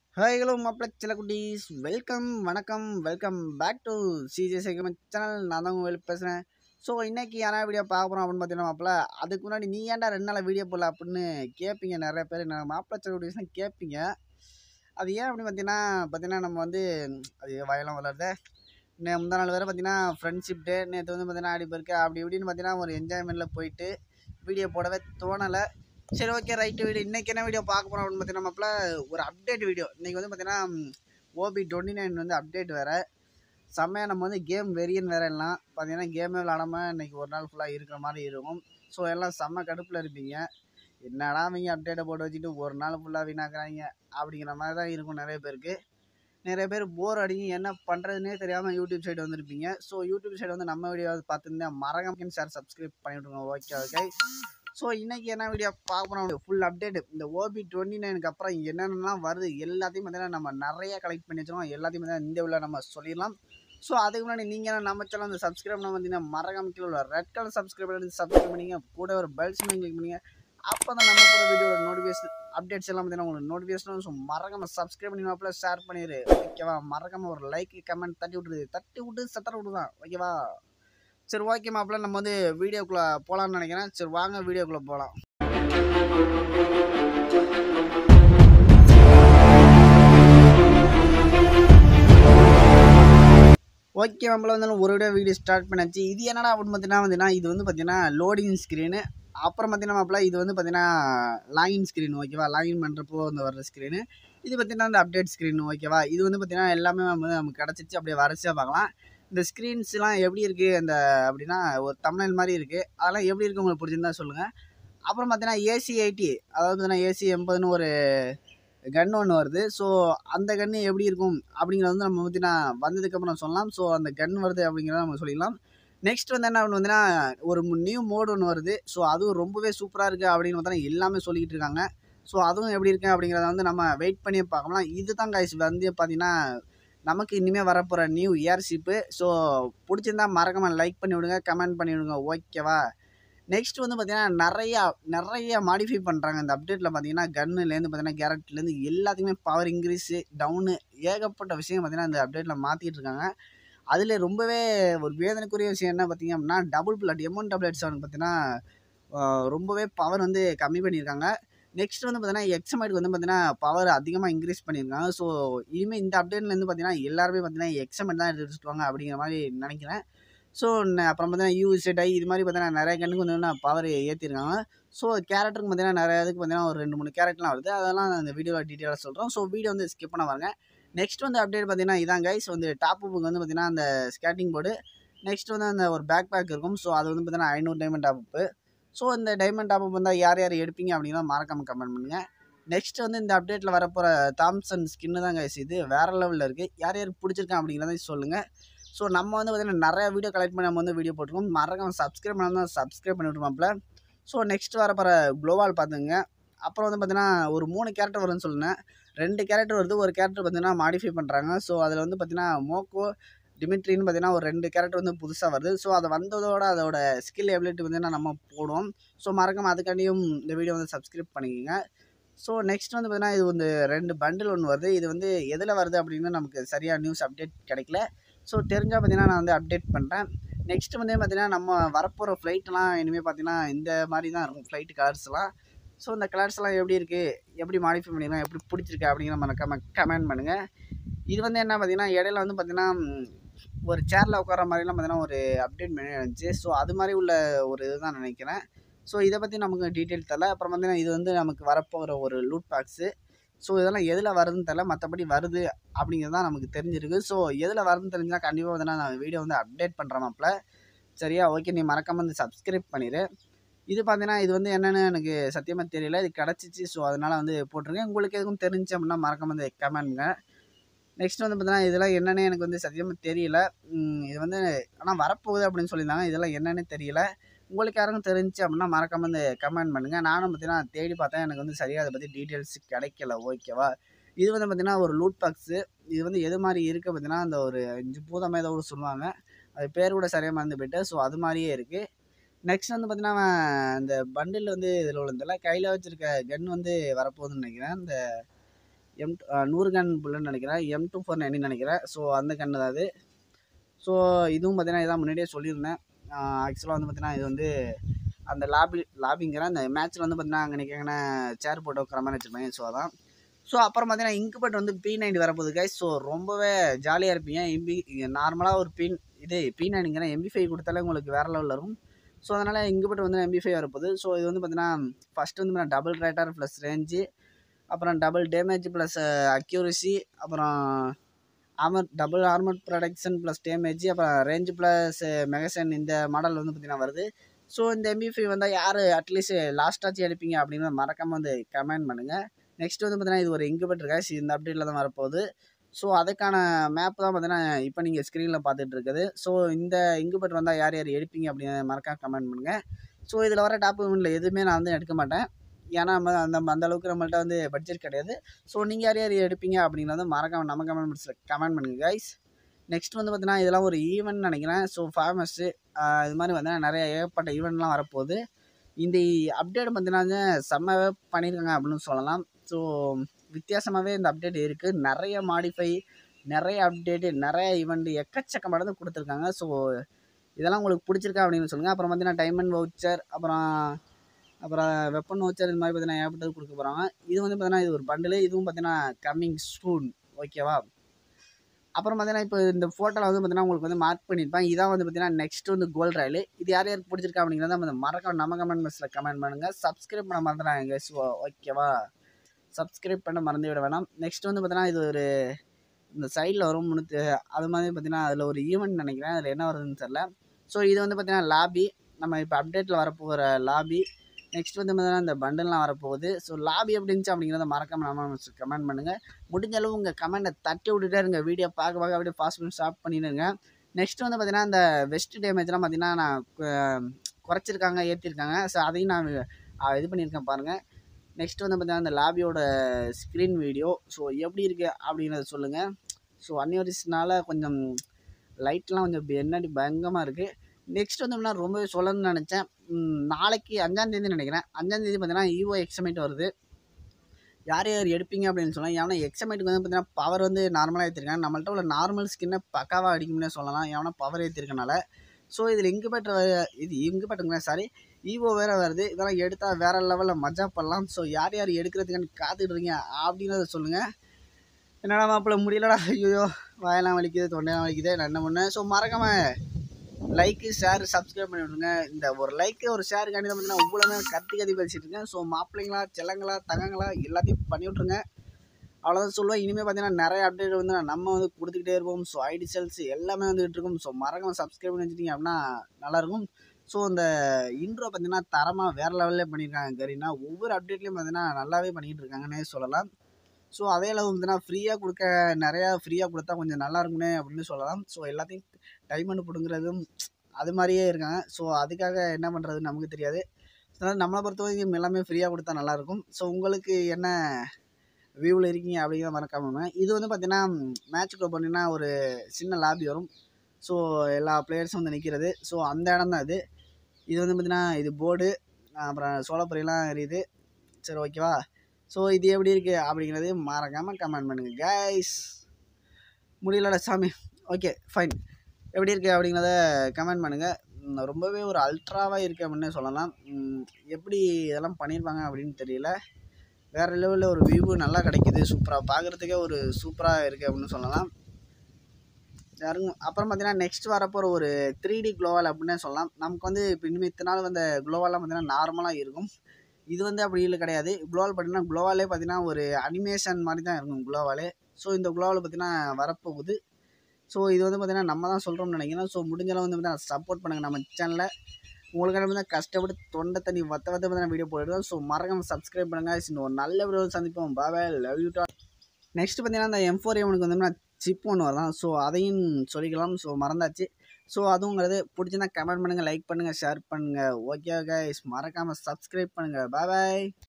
hi hello மாப்பிள சில குட்டீஸ் வெல்கம் வணக்கம் வெல்கம் பேக் டு சிஜே சேகமன் சேனல் நான் தான் உங்கள் பேசுகிறேன் ஸோ இன்னைக்கு யாரா வீடியோ பார்க்க போகிறோம் அப்படின்னு பார்த்தீங்கன்னா மாப்பிள அதுக்கு முன்னாடி நீ ஏன்டா ரெண்டு நாள் வீடியோ போடல அப்படின்னு கேட்பீங்க நிறைய பேர் நான் மாப்பிள சில குட்டீஸ்லாம் கேட்பீங்க அது ஏன் அப்படின்னு பார்த்தீங்கன்னா பார்த்தீங்கன்னா நம்ம வந்து அது வயலாம் வளருது நே முந்தா நாள் வேறு பார்த்தீங்கன்னா ஃப்ரெண்ட்ஷிப் டே நேற்று வந்து பார்த்தீங்கன்னா ஆடி போயிருக்கு அப்படி இப்படின்னு பார்த்தீங்கன்னா ஒரு என்ஜாய்மெண்ட்டில் போயிட்டு வீடியோ போடவே தோணலை சரி ஓகே ரைட்டு வீடியோ இன்றைக்கி என்ன வீடியோ பார்க்க போகிறோம் அப்படின்னு பார்த்தீங்கன்னா மாப்பிள ஒரு அப்டேட் வீடியோ இன்றைக்கி வந்து பார்த்தீங்கன்னா ஓபி டுவெண்ட்டி நைன் வந்து அப்டேட் வேறு செம்மையாக நம்ம வந்து கேம் வெறியன் வேறு எல்லாம் பார்த்தீங்கன்னா கேமே விளாடாமல் இன்றைக்கி ஒரு நாள் ஃபுல்லாக இருக்கிற மாதிரி இருக்கும் ஸோ எல்லாம் செம்ம கடுப்பில் இருப்பீங்க என்னடா அவங்க அப்டேட்டை போட்டு வச்சுட்டு ஒரு நாள் ஃபுல்லாக வீணாக்குறாங்க அப்படிங்கிற மாதிரி தான் இருக்கும் நிறைய பேருக்கு நிறைய பேர் போர் அடிக்கும் என்ன பண்ணுறதுனே தெரியாமல் யூடியூப் சைடு வந்திருப்பீங்க ஸோ யூடியூப் சைடு வந்து நம்ம வீடியோ பார்த்துருந்தேன் மறக்காம ஷேர் சப்ஸ்கிரைப் பண்ணிவிட்ருங்க ஓகே ஓகே ஸோ இன்றைக்கி என்ன வீடியோ பார்க்க போகிறோம் ஃபுல் அப்டேட் இந்த ஓபி டுவெண்ட்டி நைனுக்கு அப்புறம் என்னென்னலாம் வருது எல்லாத்தையும் பார்த்தீங்கன்னா நம்ம நிறைய கலெக்ட் பண்ணி வச்சிருக்கோம் எல்லாத்தையும் பார்த்தீங்கன்னா இந்த உள்ள நம்ம சொல்லிடலாம் ஸோ அதுக்கு முன்னாடி நீங்கள் நம்ம சேனல் அந்த சப்ஸ்கிரைப் பண்ண பார்த்தீங்கன்னா மறக்காம கீழே உள்ள ரெட் கலர் சப்ஸ்கிரைப் பண்ணி சப்ஸ்கிரைப் பண்ணிங்க கூட ஒரு பெல் சிம்லையும் கிளிக் பண்ணிங்க அப்போ தான் நம்ம போகிற வீடியோட நோட்டிஃபிகேஷன் அப்டேட்ஸ் எல்லாம் பார்த்தீங்கன்னா உங்களுக்கு நோட்டிஃபிகேஷன் ஸோ மறக்காம சப்ஸ்கிரைப் பண்ணி மாப்பிள்ள ஷேர் பண்ணிடு ஓகேவா மறக்காம ஒரு லைக் கமெண்ட் தட்டி விட்டுரு தட்டி விட்டு சத்தர விட்டுதான் ஓகேவா சரி ஓகே மாப்பிள்ள நம்ம வந்து வீடியோக்குள்ளே போகலான்னு நினைக்கிறேன் சரி வாங்க வீடியோக்குள்ளே போகலாம் ஓகே நம்மள வந்து ஒரு வீடியோ வீடியோ ஸ்டார்ட் பண்ணாச்சு இது என்னடா அப்படின்னு பார்த்தீங்கன்னா பார்த்தீங்கன்னா இது வந்து பார்த்தீங்கன்னா லோடிங் ஸ்க்ரீனு அப்புறம் பார்த்தீங்கன்னா மாப்பிள்ள இது வந்து பார்த்தீங்கன்னா லாகின் ஸ்க்ரீன் ஓகேவா லாகின் பண்ணுறப்போ வந்து வர்ற ஸ்க்ரீனு இது பார்த்தீங்கன்னா இந்த அப்டேட் ஸ்க்ரீன் ஓகேவா இது வந்து பார்த்தீங்கன்னா எல்லாமே வந்து நமக்கு கிடச்சிச்சு அப்படியே வரிசையாக பார்க்கலாம் இந்த ஸ்க்ரீன்ஸ்லாம் எப்படி இருக்குது அந்த அப்படின்னா ஒரு தமிழ் மாதிரி இருக்குது அதெல்லாம் எப்படி இருக்குது உங்களுக்கு பிடிச்சிருந்தா சொல்லுங்கள் அப்புறம் பார்த்தீங்கன்னா ஏசி எயிட்டி அதாவது பார்த்தீங்கன்னா ஏசி எண்பதுன்னு ஒரு கன் ஒன்று வருது ஸோ அந்த கன்று எப்படி இருக்கும் அப்படிங்கிறத வந்து நம்ம பார்த்தீங்கன்னா வந்ததுக்கப்புறம் சொல்லலாம் ஸோ அந்த கன் வருது அப்படிங்கிறத நம்ம சொல்லிடலாம் நெக்ஸ்ட் வந்து என்ன பார்த்தீங்கன்னா ஒரு நியூ மோடு ஒன்று வருது ஸோ அதுவும் ரொம்பவே சூப்பராக இருக்குது அப்படின்னு பார்த்தீங்கன்னா எல்லாமே சொல்லிக்கிட்டு இருக்காங்க ஸோ அதுவும் எப்படி இருக்குது அப்படிங்கிறத வந்து நம்ம வெயிட் பண்ணி பார்க்கலாம் இது தான் கைஸ் வந்து பார்த்தீங்கன்னா நமக்கு இனிமேல் வரப்போகிற நியூ இயர்ஷிப்பு ஸோ பிடிச்சிருந்தா மறக்காம லைக் பண்ணி விடுங்க கமெண்ட் பண்ணி விடுங்க ஓகேவா நெக்ஸ்ட் வந்து பார்த்தீங்கன்னா நிறையா நிறைய மாடிஃபை பண்ணுறாங்க இந்த அப்டேட்டில் பார்த்தீங்கன்னா கன்னுலேருந்து பார்த்தீங்கன்னா கேரட்லேருந்து எல்லாத்துக்குமே பவர் இன்க்ரீஸு டவுனு ஏகப்பட்ட விஷயம் பார்த்தீங்கன்னா இந்த அப்டேட்டில் மாற்றிட்டு இருக்காங்க அதில் ரொம்பவே ஒரு வேதனைக்குரிய விஷயம் என்ன பார்த்தீங்க அப்படின்னா double blood M one double eight seven பார்த்தீங்கன்னா ரொம்பவே பவர் வந்து கம்மி பண்ணியிருக்காங்க நெக்ஸ்ட் வந்து பார்த்தீங்கன்னா எக்ஸமைட்டுக்கு வந்து பார்த்தீங்கன்னா பவர் அதிகமாக இன்க்ரீஸ் பண்ணியிருக்காங்க ஸோ இனிமேல் இந்த அப்டேட்லேருந்து பார்த்தீங்கன்னா எல்லாருமே பார்த்தீங்கன்னா எக்ஸமைட் தான் எடுத்துட்டுவாங்க அப்படிங்கிற மாதிரி நினைக்கிறேன் ஸோ அப்புறம் பார்த்தீங்கன்னா யூஎஸ்ஐ இது மாதிரி பார்த்தீங்கன்னா நிறைய கண்ணுக்கு வந்து பவர் ஏற்றிருக்காங்க ஸோ கேரக்டருக்கு பார்த்தீங்கன்னா நிறைய இதுக்கு பார்த்தீங்கன்னா ஒரு ரெண்டு மூணு கேரக்டர்லாம் வருது அதெல்லாம் அந்த வீடியோவில் டீட்டெயிலாக சொல்கிறோம் ஸோ வீடியோ வந்து ஸ்கிப் பண்ண பாருங்க நெக்ஸ்ட் வந்து அப்டேட் பார்த்தீங்கன்னா இதான் கைஸ் வந்து டாப் அப்புக்கு வந்து பார்த்தீங்கன்னா அந்த ஸ்கேட்டிங் போர்டு நெக்ஸ்ட் வந்து அந்த ஒரு பேக் பேக் இருக்கும் ஸோ அது வந்து பார்த்தீங்கன்னா ஐநூறு டைமண்ட் டாப் அப்பு ஸோ இந்த டைமண்ட் டாப் அப் வந்தால் யார் யார் எடுப்பீங்க அப்படின்னா மறக்காம கமெண்ட் பண்ணுங்கள் நெக்ஸ்ட் வந்து இந்த அப்டேட்டில் வரப்போகிற தாம்சன் ஸ்கின்னு தான் கைஸ் இது வேறு லெவலில் இருக்குது யார் யாருக்கு பிடிச்சிருக்கேன் அப்படிங்கிறத சொல்லுங்கள் ஸோ நம்ம வந்து பார்த்திங்கன்னா நிறைய வீடியோ கலெக்ட் பண்ணி நம்ம வந்து வீடியோ போட்டிருக்கோம் மறக்காம சப்ஸ்கிரைப் பண்ணாமல் சப்ஸ்கிரைப் பண்ணி விட்டுருமாப்பில் ஸோ நெக்ஸ்ட் வரப்போகிற க்ளோவால் பார்த்துங்க அப்புறம் வந்து பார்த்தீங்கன்னா ஒரு மூணு கேரக்டர் வரும்னு சொன்னேன் ரெண்டு கேரக்டர் வருது ஒரு கேரக்டர் பார்த்தீங்கன்னா மாடிஃபை பண்ணுறாங்க ஸோ அதில் வந்து பார்த்தீங்கன்னா மோக்கோ டிமிட்ரின்னு பார்த்தீங்கன்னா ஒரு ரெண்டு கேரக்டர் வந்து புதுசாக வருது ஸோ அதை வந்ததோட அதோட ஸ்கில் எபிலிட்டி பார்த்தீங்கன்னா நம்ம போடுவோம் ஸோ மறக்காம அதுக்காண்டியும் இந்த வீடியோ வந்து சப்ஸ்கிரைப் பண்ணிக்கோங்க ஸோ நெக்ஸ்ட் வந்து பார்த்தீங்கன்னா இது வந்து ரெண்டு பண்டில் ஒன்று வருது இது வந்து எதில் வருது அப்படின்னு நமக்கு சரியாக நியூஸ் அப்டேட் கிடைக்கல ஸோ தெரிஞ்சால் பார்த்தீங்கன்னா நான் வந்து அப்டேட் பண்ணுறேன் நெக்ஸ்ட் வந்து பார்த்தீங்கன்னா நம்ம வரப்போகிற ஃப்ளைட்லாம் இனிமேல் பார்த்தீங்கன்னா இந்த மாதிரி தான் இருக்கும் ஃப்ளைட் கலர்ஸ்லாம் ஸோ இந்த கலர்ஸ்லாம் எப்படி இருக்குது எப்படி மாடிஃபை பண்ணிக்கலாம் எப்படி பிடிச்சிருக்கு அப்படிங்கிற மறக்காம கமெண்ட் பண்ணுங்கள் இது வந்து என்ன பார்த்தீங்கன்னா இடையில வந்து பார்த்தீங்கன்னா ஒரு சேரில் உட்கார மாதிரிலாம் பார்த்தீங்கன்னா ஒரு அப்டேட் பண்ணி இருந்துச்சு ஸோ அது மாதிரி உள்ள ஒரு இதுதான் நினைக்கிறேன் ஸோ இதை பற்றி நமக்கு டீட்டெயில் தரல அப்புறம் பார்த்தீங்கன்னா இது வந்து நமக்கு வரப்போகிற ஒரு லூட் பாக்ஸு ஸோ இதெல்லாம் எதில் வருதுன்னு தெரில மற்றபடி வருது அப்படிங்கிறது தான் நமக்கு தெரிஞ்சிருக்கு ஸோ எதில் வருதுன்னு தெரிஞ்சால் கண்டிப்பாக வந்து நான் வீடியோ வந்து அப்டேட் பண்ணுறேன் மாப்பிள்ள சரியா ஓகே நீ மறக்காம வந்து சப்ஸ்கிரைப் பண்ணிடு இது பார்த்தீங்கன்னா இது வந்து என்னென்னு எனக்கு சத்தியமாக தெரியல இது கிடச்சிச்சு ஸோ அதனால் வந்து போட்டிருக்கேன் உங்களுக்கு எதுவும் தெரிஞ்சு அப்படின்னா மறக்காம வந்து கமெண்ட்ங்க நெக்ஸ்ட் வந்து பார்த்தீங்கன்னா இதெல்லாம் என்னென்னு எனக்கு வந்து சத்தியமாக தெரியல இது வந்து ஆனால் வரப்போகுது அப்படின்னு சொல்லியிருந்தாங்க இதெல்லாம் என்னென்னு தெரியல உங்களுக்கு யாருக்கும் தெரிஞ்சு அப்படின்னா மறக்காம வந்து கமெண்ட் பண்ணுங்கள் நானும் பார்த்தீங்கன்னா தேடி பார்த்தேன் எனக்கு வந்து சரியாக அதை பற்றி டீட்டெயில்ஸ் கிடைக்கல ஓகேவா இது வந்து பார்த்திங்கன்னா ஒரு லூட் பாக்ஸு இது வந்து எது மாதிரி இருக்குது பார்த்தீங்கன்னா அந்த ஒரு அஞ்சு பூதம் ஏதோ கூட சொல்லுவாங்க அது பேர் கூட சரியாக மறந்து போயிட்டு ஸோ அது மாதிரியே இருக்குது நெக்ஸ்ட் வந்து பார்த்தீங்கன்னா இந்த பண்டில் வந்து இதில் விழுந்தில்ல கையில் வச்சுருக்க கன் வந்து வரப்போகுதுன்னு நினைக்கிறேன் இந்த எம் நூறு கன் புல்லுன்னு நினைக்கிறேன் எம் டூ ஃபோர் நைன் நினைக்கிறேன் ஸோ அந்த கன்று தான் அது ஸோ இதுவும் பார்த்தீங்கன்னா இதான் முன்னாடியே சொல்லியிருந்தேன் ஆக்சுவலாக வந்து பார்த்தீங்கன்னா இது வந்து அந்த லாபி லாபிங்கிற அந்த மேட்ச்சில் வந்து பார்த்தீங்கன்னா அங்கே நிற்கிற சேர் போட்டு உட்கார மாதிரி வச்சுருப்பாங்க ஸோ அதான் ஸோ அப்புறம் பார்த்தீங்கன்னா இங்க்பட் வந்து பி நைன்டி வரப்போகுது கைஸ் ஸோ ரொம்பவே ஜாலியாக இருப்பீங்க எம்பி நார்மலாக ஒரு பின் இது பி நைனுங்கிற எம்பி ஃபைவ் கொடுத்தாலே உங்களுக்கு வேறு லெவலில் இருக்கும் ஸோ அதனால் இங்க்பட் வந்து எம்பி ஃபைவ் வரப்போகுது ஸோ இது வந்து பார்த்தீங்கன்னா ஃபஸ்ட்டு வந்து டபுள் ரேட்டர் ப்ளஸ் ரேஞ்சு அப்புறம் டபுள் டேமேஜ் ப்ளஸ் அக்யூரசி அப்புறம் armour double armour protection plus damage அப்புறம் ரேஞ்ச் ப்ளஸ் மெகசன் இந்த மாடல் வந்து பார்த்திங்கன்னா வருது ஸோ இந்த எம்பி ஃபைவ் வந்தால் யார் அட்லீஸ்ட் லாஸ்ட்டாச்சும் எடுப்பீங்க அப்படின்னு மறக்காமல் வந்து கமெண்ட் பண்ணுங்கள் நெக்ஸ்ட் வந்து பார்த்தீங்கன்னா இது ஒரு இன்குபேட்டர் கேஸ் இந்த அப்டேட்டில் தான் வரப்போகுது ஸோ அதுக்கான மேப் தான் பார்த்தீங்கன்னா இப்போ நீங்கள் ஸ்க்ரீனில் பார்த்துட்டு இருக்குது ஸோ இந்த இன்குபேட்டர் வந்தால் யார் யார் எடுப்பீங்க அப்படின்னு மறக்காம கமெண்ட் பண்ணுங்கள் ஸோ இதில் வர டாப் இவனில் எதுவுமே நான் வந்து எடுக்க மாட்டேன் ஏன்னா நம்ம அந்த அந்த அளவுக்கு நம்மள்ட்ட வந்து பட்ஜெட் கிடையாது ஸோ நீங்கள் யார் யார் எடுப்பீங்க அப்படிங்கிறத மறக்காம நம்ம கமெண்ட் பாக்ஸில் கமெண்ட் பண்ணுங்கள் கைஸ் நெக்ஸ்ட் வந்து பார்த்தீங்கன்னா இதெல்லாம் ஒரு ஈவெண்ட் நினைக்கிறேன் ஸோ ஃபேமஸ்ஸு இது மாதிரி வந்து நிறைய ஏகப்பட்ட ஈவெண்ட்லாம் வரப்போகுது இந்த அப்டேட் பார்த்தீங்கன்னா செம்மவே பண்ணியிருக்காங்க அப்படின்னு சொல்லலாம் ஸோ வித்தியாசமாகவே இந்த அப்டேட் இருக்குது நிறைய மாடிஃபை நிறைய அப்டேட்டு நிறைய ஈவெண்ட் எக்கச்சக்கமானது கொடுத்துருக்காங்க ஸோ இதெல்லாம் உங்களுக்கு பிடிச்சிருக்கா அப்படின்னு சொல்லுங்கள் அப்புறம் பார்த்தீங்கன்னா டைமண்ட் வவுச்சர் அப்புறம் அப்புறம் வெப்பன் வவுச்சர் இது மாதிரி பார்த்தீங்கன்னா ஏகப்பட்டது கொடுக்க போகிறாங்க இது வந்து பார்த்தீங்கன்னா இது ஒரு பண்டில் இதுவும் பார்த்தீங்கன்னா கம்மிங் சூன் ஓகேவா அப்புறம் பார்த்தீங்கன்னா இப்போ இந்த ஃபோட்டோவில் வந்து பார்த்தீங்கன்னா உங்களுக்கு வந்து மார்க் பண்ணியிருப்பேன் இதான் வந்து பார்த்தீங்கன்னா நெக்ஸ்ட் வந்து கோல்ட் ரயில் இது யார் யாருக்கு பிடிச்சிருக்கா அப்படிங்கிறத வந்து மறக்காம நம்ம கமெண்ட் பாக்ஸில் கமெண்ட் பண்ணுங்கள் சப்ஸ்கிரைப் பண்ண மறந்துடாங்க ஸோ ஓகேவா சப்ஸ்கிரைப் பண்ண மறந்து விட வேணாம் நெக்ஸ்ட் வந்து பார்த்தீங்கன்னா இது ஒரு இந்த சைடில் வரும் முன்னூற்றி அது மாதிரி பார்த்தீங்கன்னா அதில் ஒரு ஈவெண்ட் நினைக்கிறேன் அதில் என்ன வருதுன்னு தெரில ஸோ இது வந்து பார்த்தீங்கன்னா லாபி நம்ம இப்போ அப்டேட்டில் வரப்போகிற லாபி நெக்ஸ்ட் வந்து பார்த்தீங்கன்னா இந்த பண்டல்லாம் வரப்போகுது ஸோ லாபி எப்படி இருந்துச்சு அப்படிங்கிறத மறக்காம நம்ம கமெண்ட் பண்ணுங்கள் முடிஞ்ச அளவு உங்கள் கமெண்ட்டை தட்டி விட்டுட்டே இருங்க வீடியோ பார்க்க பார்க்க அப்படியே ஃபாஸ்ட் பண்ணி ஸ்டாப் பண்ணிடுங்க நெக்ஸ்ட் வந்து பார்த்தீங்கன்னா இந்த வெஸ்ட் டேமேஜ்லாம் பார்த்தீங்கன்னா நான் கு- குறைச்சிருக்காங்க ஏற்றிருக்காங்க ஸோ அதையும் நான் அஹ், இது பண்ணியிருக்கேன் பாருங்கள் நெக்ஸ்ட் வந்து பார்த்தீங்கன்னா இந்த லாபியோட ஸ்க்ரீன் வீடியோ ஸோ எப்படி இருக்குது அப்படிங்கிறத சொல்லுங்கள் ஸோ அன்யூரிஸ்னால கொஞ்சம் லைட்லாம் கொஞ்சம் இப்படி என்னடி பயங்கரமாக இருக்குது நெக்ஸ்ட் வந்து நான் ரொம்பவே சொல்லணும்னு நினச்சேன் ம், நாளைக்கு அஞ்சாந்தேதி நினைக்கிறேன் அஞ்சாந்தேதி பார்த்தீங்கன்னா ஈவோ எக்ஸமைட் வருது யார் யார் எடுப்பீங்க அப்படின்னு சொன்னால் ஏன்னா எக்ஸமைட்டுக்கு வந்து பார்த்தீங்கன்னா பவர் வந்து நார்மலாக ஏற்றிருக்காங்க நம்மள்ட்ட உள்ள நார்மல் ஸ்கின்னை பக்காவாக அடிக்கும்னே சொல்லலாம் ஏன்னா பவர் ஏற்றிருக்கனால ஸோ இதில் இங்குபேட்டர் இது இங்குபேட்டருங்க சாரி ஈவோ வேறு வருது இதெல்லாம் எடுத்தால் வேறு லெவலில் மஜா பண்ணலாம் ஸோ யார் யார் எடுக்கிறதுக்குன்னு காத்துட்டு இருக்கீங்க அப்படின்றத சொல்லுங்கள் என்னடா மாப்பிள்ள முடியலடா ஐயோ வாயெல்லாம் வலிக்குது தொண்டையெல்லாம் வலிக்குது நான் என்ன பண்ணேன் ஸோ மறக்காம லைக்கு ஷேர் சப்ஸ்கிரைப் பண்ணி விட்ருங்க இந்த ஒரு லைக்கு ஒரு ஷேர் காண்டி தான் பார்த்தீங்கன்னா இவ்வளோ நேரம் கத்தி கத்தி பேசிட்டு இருக்கேன் ஸோ மாப்பிள்ளைங்களா செல்லங்களா தங்கங்களா எல்லாத்தையும் பண்ணி விட்ருங்க அவ்வளோதான் சொல்லுவேன் இனிமேல் பார்த்தீங்கன்னா நிறைய அப்டேட் வந்து நம்ம வந்து கொடுத்துக்கிட்டே இருப்போம் ஸோ ஐடி செல்ஸ் எல்லாமே வந்துகிட்டு இருக்கும் ஸோ மறக்காம சப்ஸ்கிரைப் பண்ணி வச்சிட்டிங்க அப்படின்னா நல்லாயிருக்கும் ஸோ இந்த இன்ட்ரோ பார்த்தீங்கன்னா தரமாக வேறு லெவல்லே பண்ணியிருக்காங்க கரீனா ஒவ்வொரு அப்டேட்லேயும் பார்த்தீங்கன்னா நல்லாவே பண்ணிகிட்டு இருக்காங்கன்னே சொல்லலாம் ஸோ அதே அளவு பார்த்தீங்கன்னா ஃப்ரீயாக கொடுக்க நிறையா ஃப்ரீயாக கொடுத்தா கொஞ்சம் நல்லா இருக்குமே அப்படின்னு சொல்லலாம் ஸோ எல்லாத்தையும் டைமண்ட் பிடுங்குறதும் அது மாதிரியே இருக்காங்க ஸோ அதுக்காக என்ன பண்ணுறது நமக்கு தெரியாது அதனால் நம்மளை பொறுத்த வரைக்கும் எல்லாமே ஃப்ரீயாக கொடுத்தா நல்லாயிருக்கும் ஸோ உங்களுக்கு என்ன வியூவில் இருக்கீங்க அப்படிங்கிற மறக்காம இது வந்து பார்த்தீங்கன்னா மேட்ச்சுக்குள்ள போனீங்கன்னா ஒரு சின்ன லாபி வரும் ஸோ எல்லா பிளேயர்ஸும் வந்து நிற்கிறது ஸோ அந்த இடம் தான் இது இது வந்து பார்த்தீங்கன்னா இது போர்டு அப்புறம் சோளப்பொரியெல்லாம் எரியுது சரி ஓகேவா ஸோ இது எப்படி இருக்குது அப்படிங்கிறது மறக்காமல் கமெண்ட் பண்ணுங்கள் கைஸ் முடியலடா சாமி ஓகே ஃபைன் எப்படி இருக்குது அப்படிங்கிறத கமெண்ட் பண்ணுங்கள் ரொம்பவே ஒரு அல்ட்ராவாக இருக்குது அப்படின்னு சொல்லலாம் உம், எப்படி இதெல்லாம் பண்ணியிருப்பாங்க அப்படின்னு தெரியல வேறு லெவலில் ஒரு வியூ நல்லா கிடைக்குது சூப்பராக பார்க்குறதுக்கே ஒரு சூப்பராக இருக்குது அப்படின்னு சொல்லலாம் யாருங்க அப்புறம் பார்த்தீங்கன்னா நெக்ஸ்ட் வரப்போகிற ஒரு த்ரீ டி குளோவால் அப்படின்னே சொல்லலாம் நமக்கு வந்து இப்போ இனிமேல் இத்தனை நாள் வந்த குளோவாலாம் பார்த்தீங்கன்னா நார்மலாக இருக்கும் இது வந்து அப்படி இல்லை கிடையாது குளோவால் பார்த்தீங்கன்னா குளோவாலே பார்த்தீங்கன்னா ஒரு அனிமேஷன் மாதிரி தான் இருக்கும் குளோவாலே ஸோ இந்த குளோவால் பார்த்தீங்கன்னா வரப்போகுது ஸோ இது வந்து பார்த்தீங்கன்னா நம்ம தான் சொல்கிறோம்னு நினைக்கிறேன் ஸோ முடிஞ்ச அளவு வந்து பார்த்தீங்கன்னா சப்போர்ட் பண்ணுங்கள் நம்ம சேனலில் உங்களுக்கான வந்து கஷ்டப்பட்டு தொண்டை தண்ணி வத்த வத்த பார்த்தீங்கன்னா வீடியோ போட்டுருக்கோம் ஸோ மறக்காம சப்ஸ்கிரைப் பண்ணுங்கள் இன்னும் ஒரு நல்ல வீடியோ சந்திப்போம் பாபா லவ் யூ நெக்ஸ்ட் பார்த்தீங்கன்னா அந்த எம் ஃபோர் எவனுக்கு வந்து சிப் ஒன்று வரலாம் ஸோ அதையும் சொல்லிக்கலாம் ஸோ மறந்தாச்சு ஸோ அதுவுங்கிறது பிடிச்சிருந்தா கமெண்ட் பண்ணுங்கள் லைக் பண்ணுங்கள் ஷேர் பண்ணுங்கள் ஓகே கைஸ் மறக்காமல் சப்ஸ்கிரைப் பண்ணுங்கள் பாய்